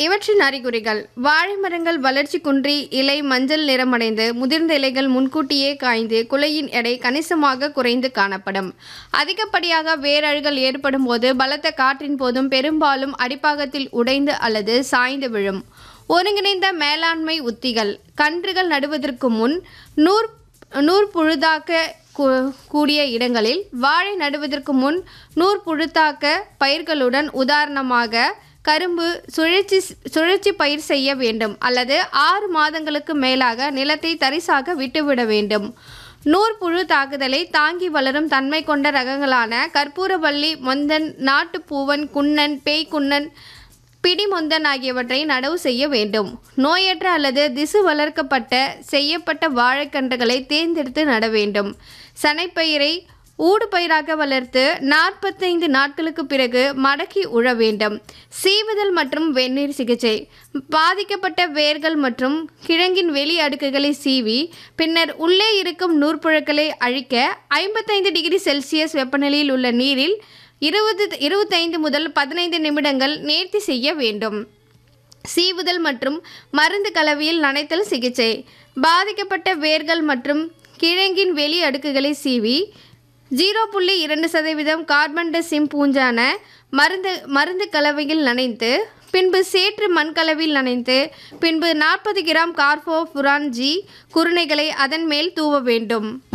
இவற்றின் அறிகுறிகள் வாழை மரங்கள் வளர்ச்சி குன்றி இலை மஞ்சள் நிறமடைந்து முதிர்ந்த இலைகள் முன்கூட்டியே காய்ந்து குலையின் எடை கணிசமாக குறைந்து காணப்படும் அதிகப்படியாக வேரழுகல் ஏற்படும் போது பலத்த காற்றின் போதும் பெரும்பாலும் அடிப்பாகத்தில் உடைந்து அல்லது சாய்ந்து விழும் ஒருங்கிணைந்த மேலாண்மை உத்திகள் கன்றுகள் நடுவதற்கு முன் நூற் நூற்புழுதாக்க கூ- கூடிய இடங்களில் வாழை நடுவதற்கு முன் நூற்புழுத்தாக்க பயிர்களுடன் உதாரணமாக கரும்பு சுழற்சி சுழற்சி பயிர் செய்ய வேண்டும் அல்லது ஆறு மாதங்களுக்கு மேலாக நிலத்தை தரிசாக விட்டுவிட வேண்டும் நூற்புழு தாக்குதலை தாங்கி வளரும் தன்மை கொண்ட ரகங்களான கற்பூரவள்ளி மொந்தன் நாட்டுப்பூவன் குன்னன் பேய்க்குன்னன் பிடிமொந்தன் ஆகியவற்றை நடவு செய்ய வேண்டும் நோயற்ற அல்லது திசு வளர்க்கப்பட்ட செய்யப்பட்ட வாழைக்கன்றுகளை தேர்ந்தெடுத்து நட வேண்டும் சனைப்பயிரை ஊடு பயிராக வளர்த்து நாற்பத்தைந்து நாட்களுக்கு பிறகு மடக்கி உழ வேண்டும் சீவுதல் மற்றும் வெந்நீர் சிகிச்சை பாதிக்கப்பட்ட வேர்கள் மற்றும் கிழங்கின் வெளி அடுக்குகளை சீவி பின்னர் உள்ளே இருக்கும் நூற்புழுக்களை அழிக்க ஐம்பத்தைந்து டிகிரி செல்சியஸ் வெப்பநிலையில் உள்ள நீரில் இருபது இருபத்தைந்து முதல் பதினைந்து நிமிடங்கள் நேர்த்தி செய்ய வேண்டும் சீவுதல் மற்றும் மருந்து கலவையில் நனைத்தல் சிகிச்சை பாதிக்கப்பட்ட வேர்கள் மற்றும் கிழங்கின் வெளி அடுக்குகளை சீவி ஜீரோ புள்ளி இரண்டு சதவீதம் கார்பன் டெசிம் பூஞ்சான மருந்து மருந்து கலவையில் நனைத்து பின்பு சேற்று மண்கலவையில் நனைத்து பின்பு நாற்பது கிராம் கார்போஃபுரான் ஜி குருணைகளை அதன் மேல் தூவ வேண்டும்